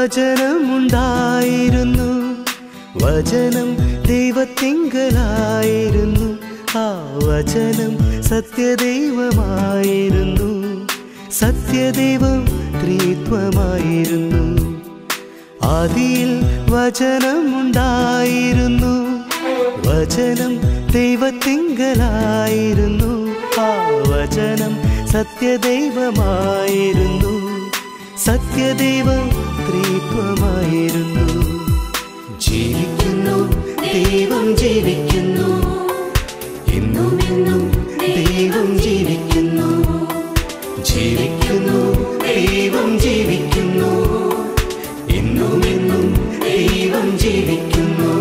വചനമുണ്ടായിരുന്നു വചനം ദൈവത്തിങ്കലായിരുന്നു ആ വചനം സത്യദൈവമായിരുന്നു സത്യദൈവം ത്രിത്വമായിരുന്നു ആദിയിൽ വചനമുണ്ടായിരുന്നു വചനം ദൈവത്തിങ്കലായിരുന്നു ആ വചനം സത്യദൈവമായിരുന്നു സത്യദൈവം ത്രിത്വമായിരുന്നു ജീവിക്കുന്നു ദൈവം ജീവിക്കുന്നു എന്നും എന്നും ദൈവം ജീവിക്കുന്നു ജീവിക്കുന്നു ദൈവം ജീവിക്കുന്നു എന്നും എന്നും ദൈവം ജീവിക്കുന്നു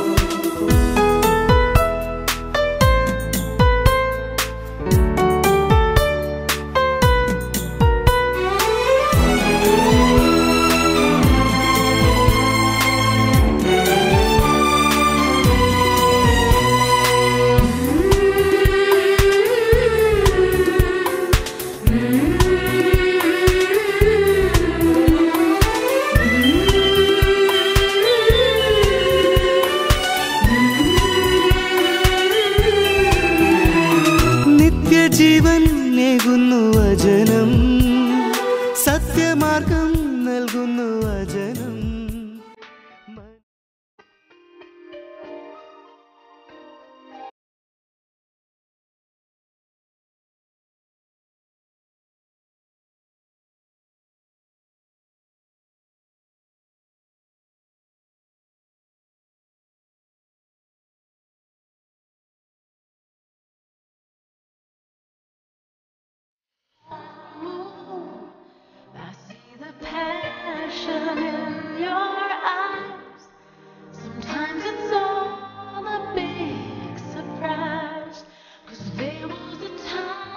നിത്യജീവൻ നേകുന്നു വചനം സത്യമാർഗം നൽകുന്നു വചനം I see the passion in your eyes. Sometimes it's all a big surprise. Cause there was a time.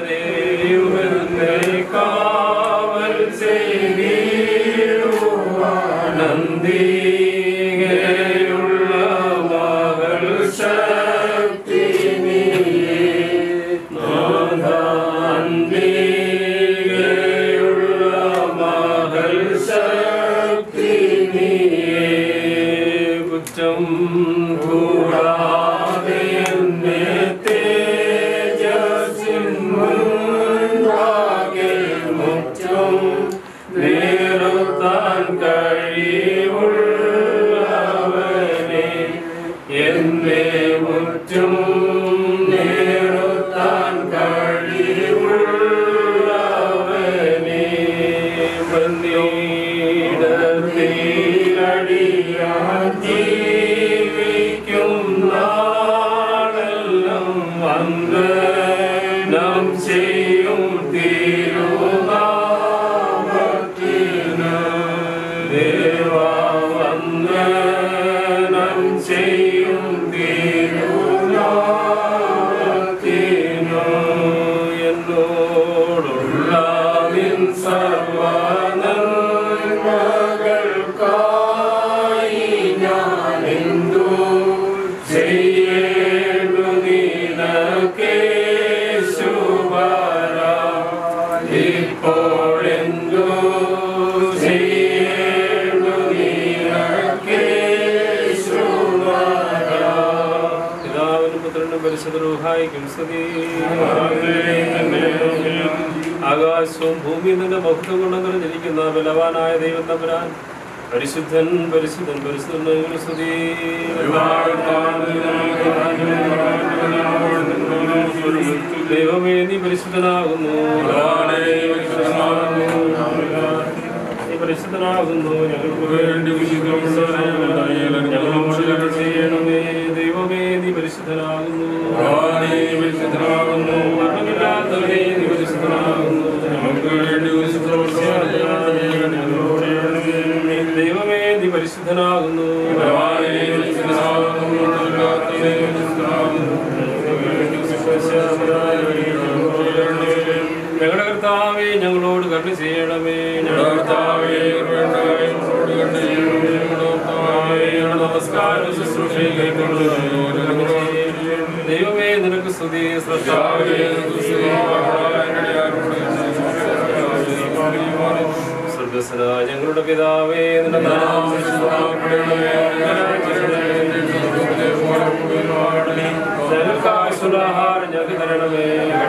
കാവൽ ചെയ്തിടുവാനന്ദികയുള്ള മകൾ ശക്തി നാഥാന്തികയുള്ള മകൾ ശക്തി കുറ്റം കൂടാതെ എന്നെ തേജസ്സിൻ മുൻപാകെ മുറ്റം നിറുത്താൻ കഴിവുള്ളവനെ എന്നെ മുറ്റും നിറുത്താൻ കഴിവുള്ളവനെ മന്നീടത്തിലടിയാൻ ജീവിക്കും നാളെല്ലാം വന്ന് നാം ചെയ്യും തിരുനാമത്തിന് ദേവാ വന്ന് നാം ചെയ്യും തിരുനാമത്തിന് എന്നോടുള്ള നിൻ സർവനന്മകൾക്കായി ഞാൻ എന്തു ചെയ്യേണ്ടു നിനക്കേശുവര ഇപ്പോഴെന്തു ചെയ്യേണ്ടു നിനക്കേശുവര പിതാവിനും പുത്രനും പരിശുദ്ധരൂഹായിക്കും സ്തുതി ആകാശവും ഭൂമിയും നിന്റെ മഹത്വം കൊണ്ട് നിറഞ്ഞിരിക്കുന്ന ബലവാനായ ദൈവം തമ്പുരാൻ പരിശുദ്ധൻ പരിശുദ്ധൻ പരിശുദ്ധൻ ഞങ്ങൾ സ്തുതി ദൈവമേ നീ പരിശുദ്ധനാകുന്നു നീ പരിശുദ്ധനാകുന്നു ഞങ്ങൾക്ക് വേണ്ടി ഞങ്ങളോട് കരുണ ചെയ്യണമേ ദൈവമേ നീ പരിശുദ്ധനാകുന്നു മരണമില്ലാത്തവനേ നീ പരിശുദ്ധനാകുന്നു ദൈവമേ നീ പരിശുദ്ധനാകുന്നു ഞങ്ങളുടെ കർത്താവേ ഞങ്ങളോട് കരുണ ചെയ്യണമേ ഞങ്ങളുടെ കർത്താവേ നമസ്കാരം ശുശ്രൂഷയിൽ ദൈവമേ നിനക്ക് സ്തുതി ശ്രദ്ധാവേ സ്വർഗസ്വനായ ഞങ്ങളുടെ പിതാവേ നിന്റെ നാമം വിശുദ്ധമാക്കപ്പെടണമേ. ഞങ്ങൾക്ക് ആവശ്യമുള്ള ആഹാരം ഞങ്ങൾക്ക് തരണമേ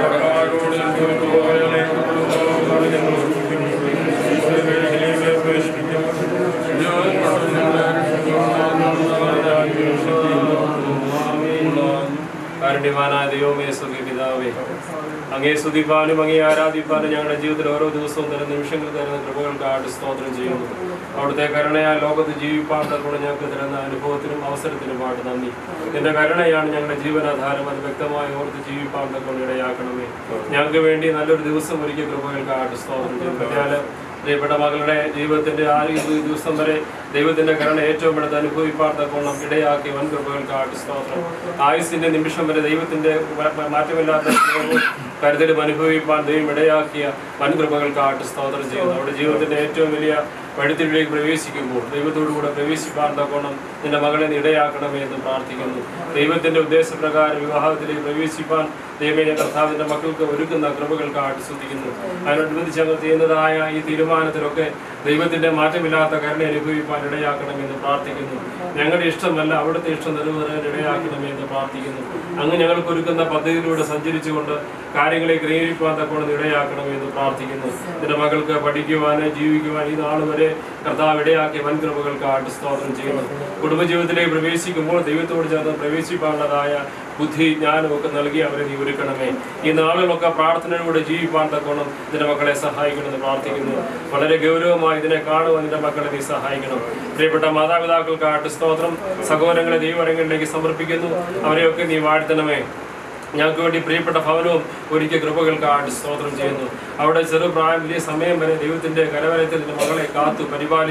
കാരുണ്യവാനായ ദൈവമേ സ്വർഗീയ പിതാവേ അങ്ങേ സ്തുതിപ്പാനും അങ്ങേ ആരാധിപ്പാനും ഞങ്ങളുടെ ജീവിതത്തിൽ ഓരോ ദിവസവും തരുന്ന നിമിഷങ്ങൾ തരുന്ന കൃപകൾക്കായിട്ട് സ്തോത്രം ചെയ്യുന്നു അവിടുത്തെ കരുണയാൽ ലോകത്ത് ജീവിപ്പാൻ തക്കൊണ്ട് ഞങ്ങൾക്ക് തരുന്ന അനുഭവത്തിനും അവസരത്തിനുമായിട്ട് നന്ദി നിന്റെ കരുണയാണ് ഞങ്ങളുടെ ജീവനാധാരം അത് വ്യക്തമായി ഓർത്ത് ജീവിപ്പാൻ തക്കൊണ്ട് ഇടയാക്കണമേ ഞങ്ങൾക്ക് വേണ്ടി നല്ലൊരു ദിവസം ഒരുക്കിയ കൃപകൾക്കായിട്ട് സ്തോത്രം ചെയ്യുന്നു അതിനാൽ പ്രിയപ്പെട്ട മകളുടെ ജീവിതത്തിന്റെ ആ ഈ ദിവസം വരെ ദൈവത്തിന്റെ കരുണ ഏറ്റവും അടുത്ത് അനുഭവിപ്പാൻ തക്കോണം ഇടയാക്കി വൻ കൃപകൾക്കായിട്ട് സ്തോത്രം ആയുസിന്റെ നിമിഷം വരെ ദൈവത്തിന്റെ മ- മ- മാറ്റമില്ലാത്ത സ്നേഹവും കരുതലും അനുഭവിപ്പാൻ ദൈവം ഇടയാക്കിയ വൻ കൃപകൾക്കായിട്ട് സ്തോത്രം ചെയ്യുന്നു അവിടെ ജീവിതത്തിന്റെ ഏറ്റവും വലിയ വഴുത്തിലേക്ക് പ്രവേശിക്കുമ്പോൾ ദൈവത്തോടു കൂടെ പ്രവേശിപ്പാൻ തക്കോണം നിന്റെ മകളെ നീ ഇടയാക്കണമേ എന്ന് പ്രാർത്ഥിക്കുന്നു ദൈവത്തിന്റെ ഉദ്ദേശപ്രകാരം വിവാഹത്തിലേക്ക് പ്രവേശിപ്പാൻ ദൈവമേ കർത്താവിന്റെ മക്കൾക്ക് ഒരുക്കുന്ന കൃപകൾക്കായിട്ട് ശ്രദ്ധിക്കുന്നു അതിനോടനുബന്ധിച്ച് ഞങ്ങൾ ചെയ്യുന്നതായ ഈ തീരുമാനത്തിലൊക്കെ ദൈവത്തിന്റെ മാറ്റമില്ലാത്ത കരുണ അനുഭവിപ്പാൻ ഇടയാക്കണമെന്ന് പ്രാർത്ഥിക്കുന്നു ഞങ്ങളുടെ ഇഷ്ടമല്ല അവിടുത്തെ ഇഷ്ടം നിറവേറാൻ ഇടയാക്കണമെന്ന് പ്രാർത്ഥിക്കുന്നു അങ്ങ് ഞങ്ങൾക്ക് ഒരുക്കുന്ന പദ്ധതിയിലൂടെ സഞ്ചരിച്ചുകൊണ്ട് കാര്യങ്ങളെ ക്രമീകരിക്കുവാൻ തക്കോണം ഇടയാക്കണമെന്ന് പ്രാർത്ഥിക്കുന്നു നിന്റെ മകൾക്ക് പഠിക്കുവാന് ജീവിക്കുവാൻ ഈ നാൾ വരെ കർത്താവ് ഇടയാക്കിയ വൻകൃപകൾക്കായിട്ട് സ്തോത്രം ചെയ്യുന്നു കുടുംബജീവിതത്തിലേക്ക് പ്രവേശിക്കുമ്പോൾ ദൈവത്തോട് ചേർന്ന് പ്രവേശിപ്പാനുള്ളതായ ബുദ്ധി ജ്ഞാനമൊക്കെ നൽകി അവരെ നീ ഒരുക്കണമേ ഈ നാളുകളൊക്കെ പ്രാർത്ഥനയിലൂടെ ജീവിപ്പാൻ തക്കോണം നിന്റെ മക്കളെ സഹായിക്കണമെന്ന് പ്രാർത്ഥിക്കുന്നു വളരെ ഗൗരവമായി ഇതിനെ കാണുവാൻ നിന്റെ മക്കളെ നീ സഹായിക്കണം പ്രിയപ്പെട്ട മാതാപിതാക്കൾക്കായിട്ട് സ്തോത്രം സഹോദരങ്ങളെ ദൈവരങ്ങളിലേക്ക് സമർപ്പിക്കുന്നു അവരെയൊക്കെ നീ വാഴ്ത്തണമേ ഞങ്ങൾക്ക് വേണ്ടി പ്രിയപ്പെട്ട ഭവനവും ഒരിക്കൽ കൃപകൾക്കായിട്ട് സ്തോത്രം ചെയ്യുന്നു അവിടെ ചെറുപ്രായം വലിയ സമയം വരെ ദൈവത്തിന്റെ കരവലയത്തിൽ നിന്റെ മകളെ കാത്തു പരിപാലിച്ചു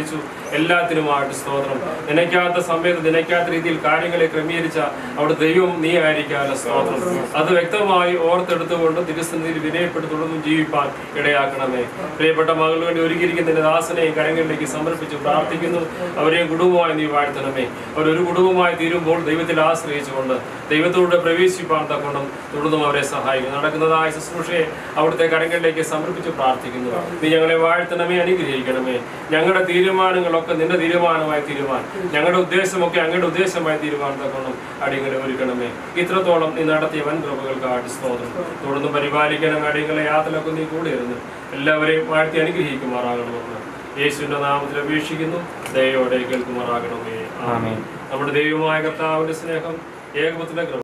എല്ലാത്തിനുമായിട്ട് സ്തോത്രം നിനയ്ക്കാത്ത സമയത്ത് നിനയ്ക്കാത്ത രീതിയിൽ കാര്യങ്ങളെ ക്രമീകരിച്ച അവിടെ ദൈവം നീ ആയിരിക്കാമല്ലോ സ്തോത്രം അത് വ്യക്തമായി ഓർത്തെടുത്തുകൊണ്ട് തിരുസന്നിധിയിൽ വിനയപ്പെട്ട് തുടർന്നും ജീവിപ്പാൻ ഇടയാക്കണമേ പ്രിയപ്പെട്ട മകളുടെ വേണ്ടി ഒരുക്കിയിരിക്കുന്ന നിന്റെ ദാസനെയും കരങ്ങളിലേക്ക് സമർപ്പിച്ച് പ്രാർത്ഥിക്കുന്നു അവരെയും കുടുംബമായി നീ വാഴ്ത്തണമേ അവരൊരു കുടുംബമായി തീരുമ്പോൾ ദൈവത്തിൽ ആശ്രയിച്ചുകൊണ്ട് ദൈവത്തോട് പ്രവേശിപ്പാൻ തക്കൊണ്ടും തുടർന്നും അവരെ സഹായിക്കും നടക്കുന്നതായ ശുശ്രൂഷയെ അവിടുത്തെ കരങ്ങളിലേക്ക് സമർപ്പിച്ച് പ്രാർത്ഥിക്കുന്നു നീ ഞങ്ങളെ വാഴ്ത്തണമേ അനുഗ്രഹിക്കണമേ ഞങ്ങളുടെ തീരുമാനങ്ങളൊക്കെ നിന്റെ തീരുമാനമായി തീരുമാനം ഞങ്ങളുടെ ഉദ്ദേശമൊക്കെ അങ്ങയുടെ ഉദ്ദേശമായി തീരുമാനം തക്കൊണ്ടും അടിയങ്ങളെ ഒരുക്കണമേ ഇത്രത്തോളം നീ നടത്തിയ വൻ കൃപകൾക്ക് ആട്ടി സ്തോത്രം തുടർന്ന് പരിപാലിക്കണം അടിയങ്ങളെ യാത്രയിലൊക്കെ നീ കൂടെ ഇരുന്ന് എല്ലാവരെയും വാഴ്ത്തി അനുഗ്രഹിക്കുമാറാകണമെന്ന് യേശുവിന്റെ നാമത്തിൽ അപേക്ഷിക്കുന്നു ദയോടെ കേൾക്കുമാറാകണമേ ആമേൻ നമ്മുടെ ദൈവമായ കർത്താവിന്റെ സ്നേഹം ഏകപത്തിന്റെ കൃപ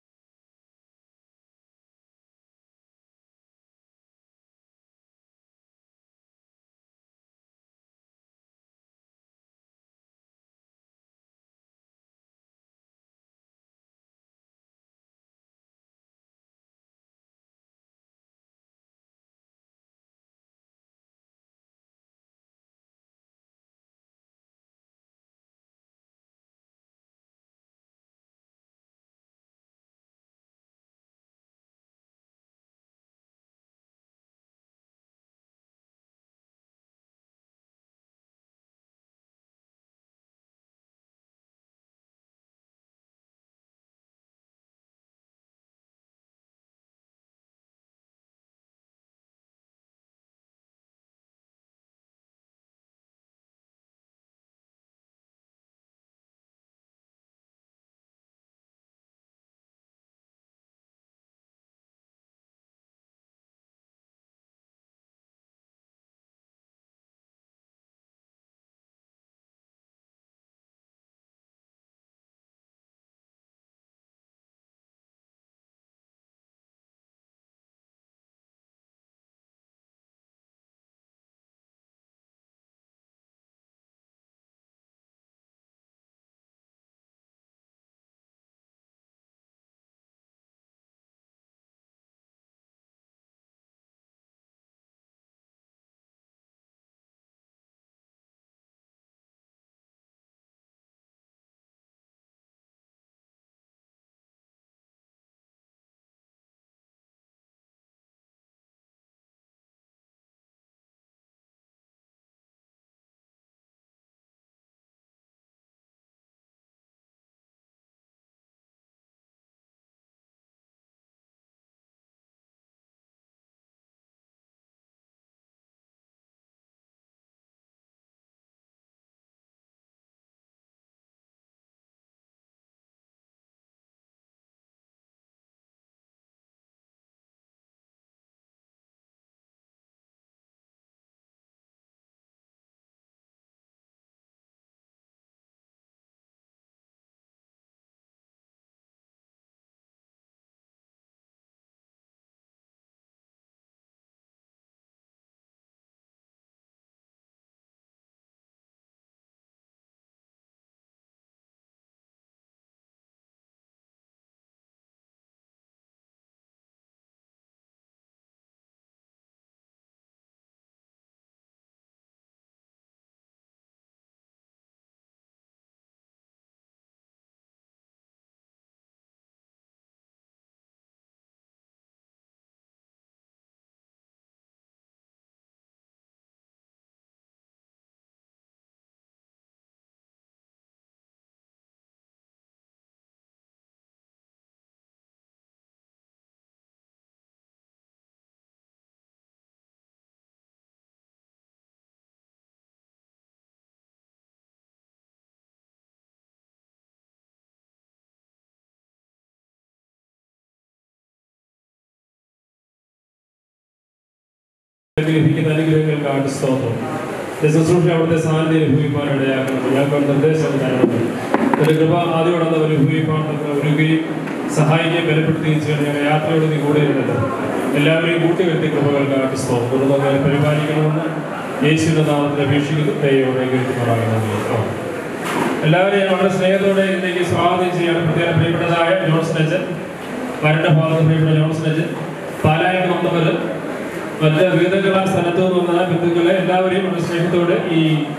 ലഭിക്കുന്ന അനുഗ്രഹങ്ങൾക്കാണ് സ്തോത്രം ഈ ശുശ്രൂഷ അവിടുത്തെ സാന്നിധ്യം അനുഭവിക്കാൻ ഇടയാക്കണം ഞങ്ങൾക്ക് ഒരു നിർദ്ദേശം തരണം ഒരു കൃപ ആദ്യോടൊന്ന് അനുഭവിക്കാൻ നമ്മൾ ഒരുക്കുകയും സഹായിക്കുകയും ബലപ്പെടുത്തുകയും ചെയ്യണം ഞങ്ങളുടെ യാത്രയോട് നീ കൂടെ ഇരുന്നത് എല്ലാവരെയും കൂട്ടിവരുത്തി കൃപകൾക്കാണ് സ്തോത്രം തുടർന്ന് അങ്ങനെ പരിപാലിക്കണമെന്ന് യേശുവിന്റെ നാമത്തിൽ അപേക്ഷിക്കുന്നു ദൈവയോടെ കേൾക്കുമാറാകണമെന്ന് എല്ലാവരെയും വളരെ സ്നേഹത്തോടെ ഇതിലേക്ക് സ്വാഗതം ചെയ്യാൻ പ്രത്യേകം പ്രിയപ്പെട്ടതായ ജോൺസൺ അച്ഛൻ വരണ്ട ഭാഗത്ത് പ്രിയപ്പെട്ട ജോൺസൺ അച്ഛൻ പാലായം വന്നവർ മറ്റ് വിവിധ സ്ഥലത്തു നിന്ന് വന്ന ബന്ധുക്കളെ എല്ലാവരെയും വളരെ സ്നേഹത്തോടെ ഈ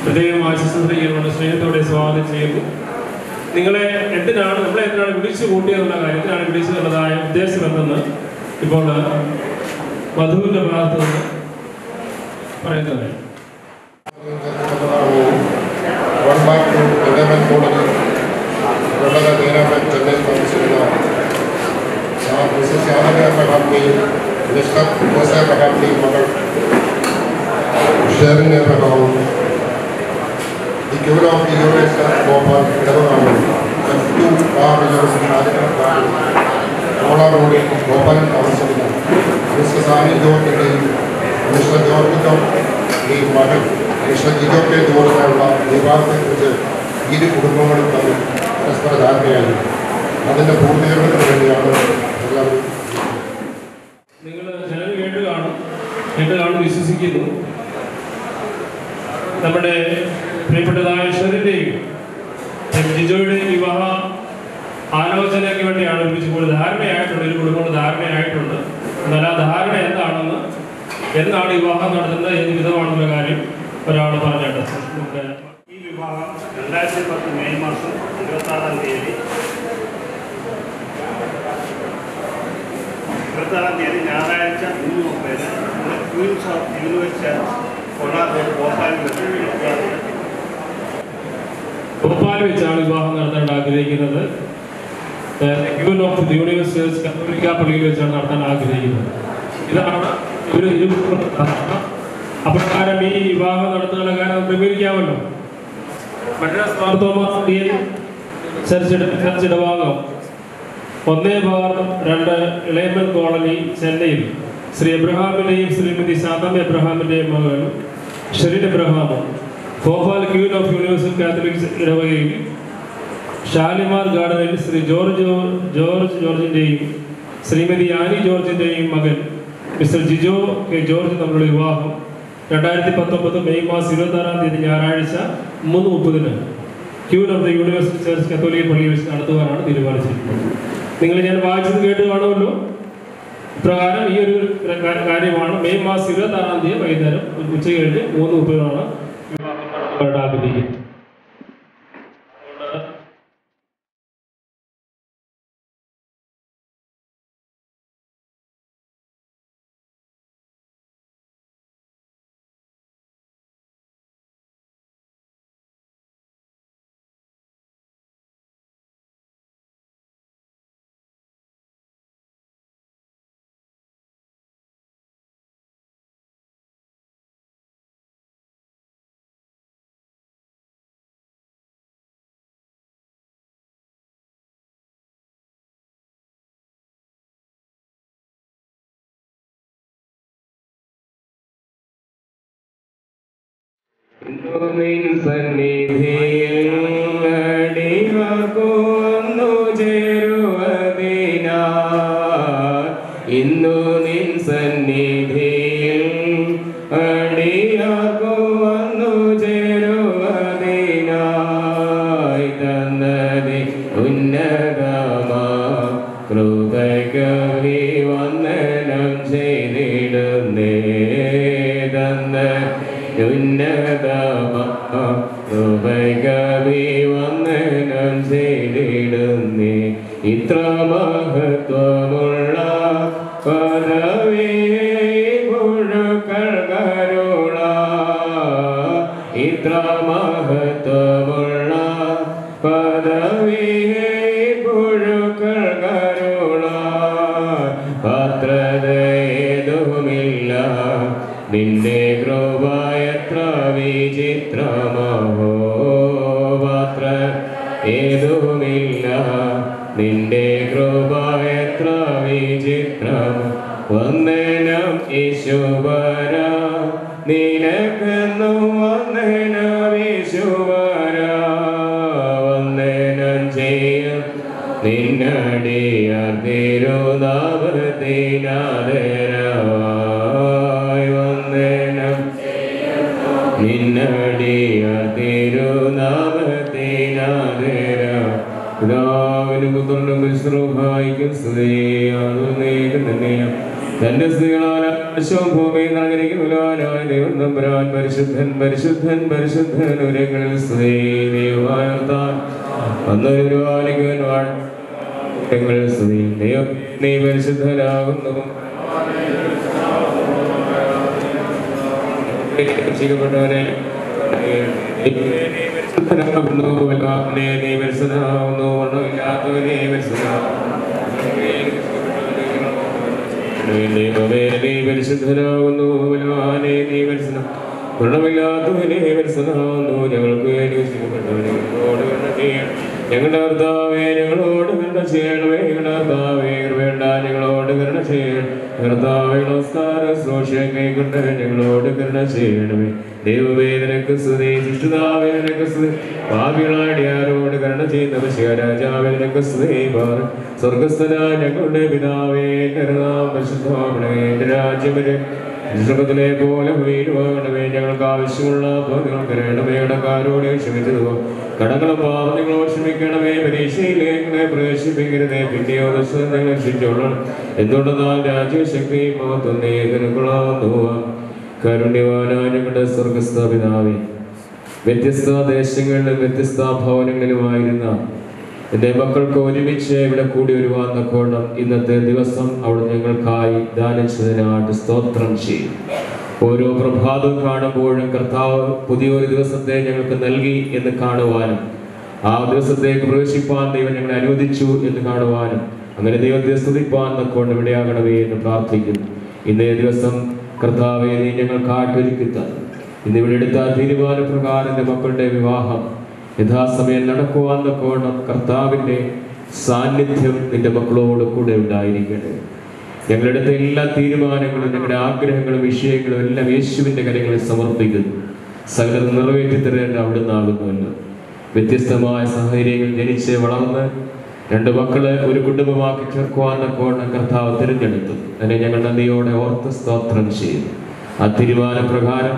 പ്രത്യേകം ആശംസിച്ചുകൊണ്ട് സ്നേഹത്തോടെ സ്വാഗതം ചെയ്യുന്നു നിങ്ങളെ എന്തിനാണ് നമ്മളെ എന്തിനാണ് വിളിച്ചു കൂട്ടിയതെന്നുള്ള കാര്യത്തിനാണ് വിളിച്ചതെന്നുള്ളതായ ഉദ്ദേശം എന്തെന്ന് ഇപ്പോൾ മധുവിന്റെ ഭാഗത്ത് നിന്ന് പറയുന്നത് വൺ ബാക്ക് ടു ഇലവൻ കോളേജിൽ വെള്ളക നേരാമൻ ചെന്നൈ താമസിക്കുന്ന ആ മിസസ് യാദവ പ്രഹാറിൻ്റെയും മിസ്റ്റർ ജോസെ പ്രഹാറിൻ്റെയും മകൾ ഷെറിൻ പ്രഹാവും the cure of the universe Bhopal ഇടവകാണ് ടു ആർ ഓളാ റോഡിൽ ഭോപ്പാലിൽ താമസിക്കുന്ന മിസ്റ്റർ സാനി ജോർജിൻ്റെയും മിസ്റ്റർ ജോർജ് ജോർജിൻ്റെയും മകൾ മിസ്റ്റർ ജിജോക്കെ ജോർജിനുള്ള വിവാഹത്തെക്കുറിച്ച് ഇരു കുടുംബങ്ങളും തമ്മിൽ പരസ്പര ധാരണയായി അതിൻ്റെ പൂർത്തീകരണത്തിന് വേണ്ടിയാണ് എല്ലാവരും നിങ്ങൾ ചിലർ കേട്ട് കാണും കേട്ട് കാണും വിശ്വസിക്കുന്നു നമ്മുടെ പ്രിയപ്പെട്ടതായ ഷെറിൻ്റെയും ജിജോയുടെയും വിവാഹ ആലോചനയ്ക്ക് വേണ്ടിയാണ് വിളിച്ചു കൂടുതൽ ധാരണയായിട്ടുണ്ട് ഒരു കുടുംബങ്ങൾ ധാരണയായിട്ടുണ്ട് എന്നാൽ ആ ധാരണ എന്താണെന്ന് എന്നാണ് വിവാഹം നടത്തുന്നത് ഏത് വിധമാണെന്നുള്ള കാര്യം ഒരാൾ പറഞ്ഞിട്ട് നമുക്ക് ഈ വിവാഹം രണ്ടായിരത്തി പത്ത് മെയ് മാസം ഇരുപത്താറാം തീയതി ഇരുപത്താറാം തീയതി ഞായറാഴ്ച മൂന്ന് മുപ്പതിന് നമ്മുടെ ക്വീൻസ് ഓഫ് യൂണിവേഴ്സിറ്റി കൊള്ളാർ റോഡ് ഭോപ്പാലിൽ വെച്ച് നടത്തുന്നത്. ഭോപ്പാൽ വെച്ചാണ് വിവാഹം നടത്താൻ ആഗ്രഹിക്കുന്നത് ക്യൂൻ ഓഫ് ദി യൂണിവേഴ്സിറ്റീസ് കത്തോലിക്ക പള്ളിയിൽ വെച്ചാണ് നടത്താൻ ആഗ്രഹിക്കുന്നത് ഇതാണ് ഒരു ഇരുപത്തി അപ്രകാരം ഈ വിവാഹം നടത്തുന്ന കാര്യം നമുക്ക് വിവരിക്കാമല്ലോ മദ്രാസ് മാർത്തോമാസ്തിയിൽ ചർച്ച് ചർച്ച് ഇടഭാഗം ഒന്നേ ബാർ രണ്ട് ഇളയമൻ കോളനി ചെന്നൈയിൽ ശ്രീ എബ്രഹാമിന്റെയും ശ്രീമതി ശാന്തമ്മ എബ്രഹാമിന്റെയും മകൾ ഷെറിൻ എബ്രഹാമും Bhopal queen of university catholics ഇടവകയിൽ ഷാലിമാർ ഗാർഡനിൽ ശ്രീ ജോർജ് ജോർജ് ജോർജിന്റെയും ശ്രീമതി ആനി ജോർജിന്റെയും മകൻ മിസ്റ്റർ ജിജോ കെ ജോർജ് തമ്മിലുള്ള വിവാഹം രണ്ടായിരത്തി പത്തൊമ്പത് മെയ് മാസം ഇരുപത്തി ആറാം തീയതി ഞായറാഴ്ച മൂന്ന് മുപ്പതിന് queen of the university church കത്തോലിക്ക പള്ളിയിൽ വെച്ച് നടത്തുവാനാണ് തീരുമാനിച്ചിരിക്കുന്നത് നിങ്ങൾ ഞാൻ വായിച്ചത് കേട്ട് കാണുമല്ലോ ഇപ്രകാരം ഈ ഒരു കാ- കാര്യമാണ് മെയ് മാസം ഇരുപത്തി ആറാം തീയതി വൈകുന്നേരം ഉച്ച കഴിഞ്ഞ് മൂന്ന് മുപ്പതിനാണ് വിവാഹം നടത്തുവാനായിട്ട് ആഗ്രഹിക്കുന്നത് അതുകൊണ്ട് നിൻ സന്നിധിയിൽ അടിമകൊന്നു ചേരുവതിനാ ഇന്നു നിൻ സന്നിധിയിൽ അടിയാക്കുവന്നു ചേരുവതിനായി തന്നതി ഉന്നതമാ കൃപകവി വന്ദനം ചെയ്തിടുന്നേ തന്ന ഉന്നതമകവി വന്ദനം ചെയ്തിടുന്നേ ഇത്ര മഹത്വമുള്ള പദവി പുഴുക്കൾ കരുള ഇത്ര മഹത്വമുള്ള പദവി പുഴുക്കൾ കരുള പാത്രതയേതുമില്ല നിന്റെ കൃപ എത്ര വിചിത്രമോ പാത്ര ഏതുമില്ല നിന്റെ കൃപ എത്ര വിചിത്രം വന്ദനം യേശുവര നിനക്കെന്നു വന്ദനം യേശുവര വന്ദനം ചെയ്യും നിന്നടിയാർ തിരുനാമത്തിനാദരവായി വന്ദനം നിന്നടിയാർ തിരുനാമത്തിനാദര പിതാവിനും പുത്രനും വിശ്രഭായിക്കും സ്തുതിയാകുന്നേക്കും തന്നെയാണ് തന്റെ സ്ത്രീകളാൽ ആകാശവും ഭൂമിയും നിറഞ്ഞിരിക്കുന്നവനായ ദൈവം തമ്പുരാൻ പരിശുദ്ധൻ പരിശുദ്ധൻ പരിശുദ്ധൻ ഉരങ്ങളിൽ സ്ത്രീ ദൈവമായർത്താൻ വന്നൊരു ആലികൻ വാഴങ്ങളിൽ സ്ത്രീ ദൈവം നീ പരിശുദ്ധനാകുന്നു രക്ഷിക്കപ്പെട്ടവരെ പരിശുദ്ധനാകുന്നു വല്ലാതെ നീ പരിശുദ്ധനാകുന്നു ഒന്നുമില്ലാത്തവനെ ദൈവമേ നീ പരിശുദ്ധനാകുന്നു ബലവാനെ നീ പരിശുദ്ധ ഗുണമില്ലാത്തവനെ പരിശുദ്ധനാകുന്നു ഞങ്ങൾക്ക് വേണ്ടി രക്ഷിക്കപ്പെട്ടവനെ ഞങ്ങളോട് കരുണ ചെയ്യണം ഞങ്ങളുടെ കർത്താവേ ഞങ്ങളോട് കരുണ ചെയ്യണമേ ഞങ്ങളുടെ കർത്താവേ വേണ്ട ഞങ്ങളോട് കരുണ ചെയ്യണം കർത്താവേ നമസ്കാരം ശ്രോഷയെ കൈകൊണ്ട് ഞങ്ങളോട് കരുണ ചെയ്യണമേ ദൈവമേ നിനക്ക് സ്തുതി ശിഷ്ടുതാവേ നിനക്ക് സ്തുതി പാപികളാടിയാരോട് കരുണ ചെയ്യുന്ന രാജാവേ നിനക്ക് സ്തുതി പാർ സ്വർഗസ്ഥന ഞങ്ങളുടെ പിതാവേ കരുണാം പരിശുദ്ധമാവണേ എൻ്റെ രാജ്യം വരെ സ്വർഗത്തിലെ പോലെ വീഴുവാകണമേ ഞങ്ങൾക്ക് ആവശ്യമുള്ള നിങ്ങൾക്ക് വേണമേ ഇടക്കാരോട് ക്ഷമിച്ചതുപോ കടങ്ങളും പാപങ്ങളോട് ക്ഷമിക്കണമേ പരീക്ഷയിലേക്ക് ഞങ്ങളെ പ്രവേശിപ്പിക്കരുതേ പിന്നെയോ ദിവസം ഞങ്ങൾ രക്ഷിച്ചോളണം എന്തുകൊണ്ടെന്നാൽ രാജ്യശക്തി മഹത്വം നിനക്കുള്ളാവുന്നു കാരുണ്യവാനായ ഞങ്ങളുടെ സ്വർഗസ്ഥ പിതാവേ വ്യത്യസ്ത ദേശങ്ങളിലും വ്യത്യസ്ത ഭവനങ്ങളിലുമായിരുന്ന എൻ്റെ മക്കൾക്ക് ഒരുമിച്ച് ഇവിടെ കൂടി വരുവാൻ തക്കോണം ഇന്നത്തെ ദിവസം അവിടെ ഞങ്ങൾക്കായി ദാനിച്ചതിനായിട്ട് സ്തോത്രം ചെയ്യും ഓരോ പ്രഭാതവും കാണുമ്പോഴും കർത്താവ് പുതിയൊരു ദിവസത്തെ ഞങ്ങൾക്ക് നൽകി എന്ന് കാണുവാനും ആ ദിവസത്തേക്ക് പ്രവേശിപ്പാൻ ദൈവം ഞങ്ങളെ അനുവദിച്ചു എന്ന് കാണുവാനും അങ്ങനെ ദൈവത്തെ സ്തുതിപ്പാൻ തക്കോണം ഇവിടെയാകണമേ എന്ന് പ്രാർത്ഥിക്കുന്നു ഇന്നേ ദിവസം കർത്താവെ നീ ഞങ്ങൾക്കായിട്ടൊരുക്കി തന്നു ഇന്ന് ഇവിടെ എടുത്ത തീരുമാനപ്രകാരം എൻ്റെ മക്കളുടെ വിവാഹം യഥാസമയം നടക്കുവാൻ തക്കോണം കർത്താവിൻ്റെ സാന്നിധ്യം നിന്റെ മക്കളോട് കൂടെ ഉണ്ടായിരിക്കട്ടെ ഞങ്ങളെടുത്ത എല്ലാ തീരുമാനങ്ങളും ഞങ്ങളുടെ ആഗ്രഹങ്ങളും വിഷയങ്ങളും എല്ലാം യേശുവിൻ്റെ കരങ്ങളിൽ സമർപ്പിക്കുന്നു സകലം നിറവേറ്റി തരേണ്ട അവിടുന്ന് ആകുന്നുവല്ലോ വ്യത്യസ്തമായ സാഹചര്യങ്ങൾ ജനിച്ച് വളർന്ന് രണ്ട് മക്കളെ ഒരു കുടുംബമാക്കി ചേർക്കുവാൻ തക്കോണം കർത്താവ് തിരഞ്ഞെടുത്തു അതിനെ ഞങ്ങൾ നന്ദിയോടെ ഓർത്ത് സ്തോത്രം ചെയ്യുന്നു ആ തീരുമാനപ്രകാരം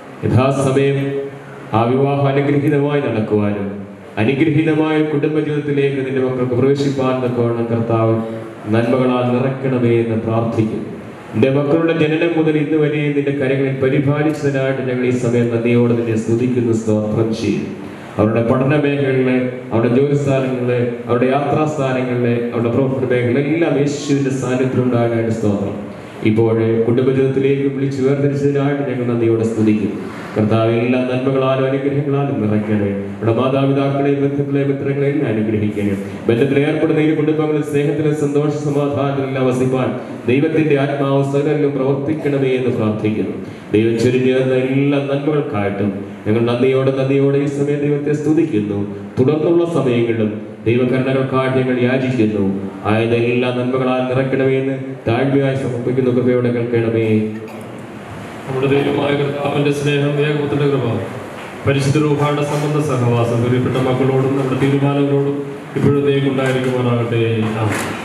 യഥാസമയം ആ വിവാഹം അനുഗ്രഹീതമായി നടക്കുവാനും അനുഗ്രഹീതമായ കുടുംബജീവിതത്തിലേക്ക് നിന്റെ മക്കൾക്ക് പ്രവേശിപ്പാൻ തക്കോണം കർത്താവ് നന്മകളാൽ നിറയ്ക്കണമേ എന്ന് പ്രാർത്ഥിക്കുന്നു നിന്റെ മക്കളുടെ ജനനം മുതൽ ഇന്ന് വരെ നിന്റെ കരങ്ങളിൽ പരിപാലിച്ചതിനായിട്ട് ഞങ്ങൾ ഈ സമയം നന്ദിയോടെ നിന്നെ സ്തുതിക്കുന്നു സ്തോത്രം ചെയ്യുന്നു അവരുടെ പഠന മേഖലകളിലെ അവരുടെ ജോലിസ്ഥാനങ്ങളിലെ അവരുടെ യാത്രാസ്ഥാനങ്ങളിലെ അവരുടെ പ്രവർത്തന മേഖലയിലെല്ലാം യേശുവിന്റെ സാന്നിധ്യം ഉണ്ടാകാനായിട്ട് സ്തോത്രം ഇപ്പോൾ കുടുംബജീവിതത്തിലേക്ക് വിളിച്ചു വേർതിരിച്ചതിനായിട്ട് ഞങ്ങൾ നന്ദിയോടെ സ്തുതിക്കും കർത്താവ് എല്ലാ നന്മകളാലും അനുഗ്രഹങ്ങളാലും നിറയ്ക്കണേ നമ്മുടെ മാതാപിതാക്കളെയും ബന്ധുക്കളെയും മിത്രങ്ങളെയും അനുഗ്രഹിക്കണേ ബന്ധത്തിൽ ഏർപ്പെടുന്ന ഈ കുടുംബങ്ങളിൽ സ്നേഹത്തിലും സന്തോഷ സമാധാനത്തിലെല്ലാം വസിപ്പാൻ ദൈവത്തിന്റെ ആത്മാവ് സകലിലും പ്രവർത്തിക്കണമേ എന്ന് പ്രാർത്ഥിക്കുന്നു ദൈവം ചൊരിഞ്ഞു തന്ന എല്ലാ നന്മകൾക്കായിട്ടും ഞങ്ങൾ നന്ദിയോടെ നന്ദിയോടെ ഈ സമയം ദൈവത്തെ സ്തുതിക്കുന്നു തുടർന്നുള്ള സമയങ്ങളിലും ദൈവകരണകൾക്കായിട്ട് ഞങ്ങൾ യാചിക്കുന്നു ആയതെല്ലാം നന്മകളാൽ നിറയ്ക്കണമേ എന്ന് താഴ്മയായി സമർപ്പിക്കുന്ന കൃപയോടെ കേൾക്കണമേ നമ്മുടെ ദൈവമായ കർത്താവിന്റെ സ്നേഹം ഏകപുത്രന്റെ കൃപ പരിശുദ്ധ രൂപയുടെ സംബന്ധ സഹവാസം പ്രിയപ്പെട്ട മക്കളോടും നമ്മുടെ തീരുമാനങ്ങളോടും ഇപ്പോഴത്തേക്ക് ഉണ്ടായിരിക്കുവാനാകട്ടെ ആമേൻ.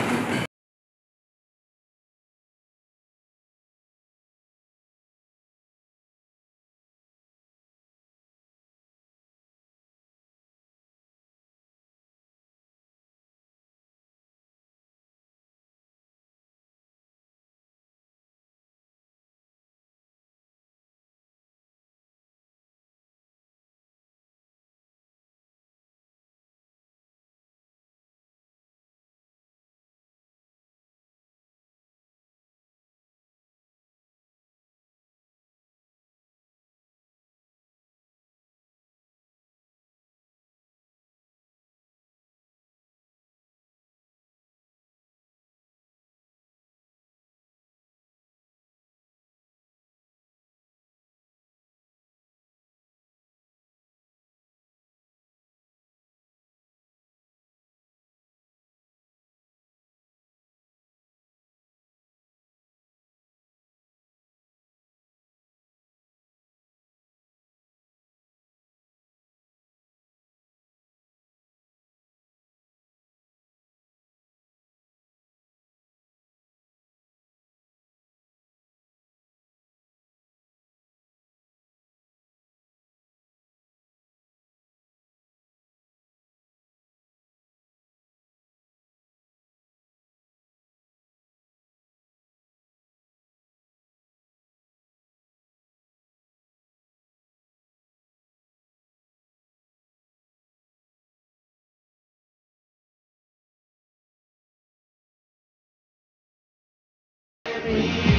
free.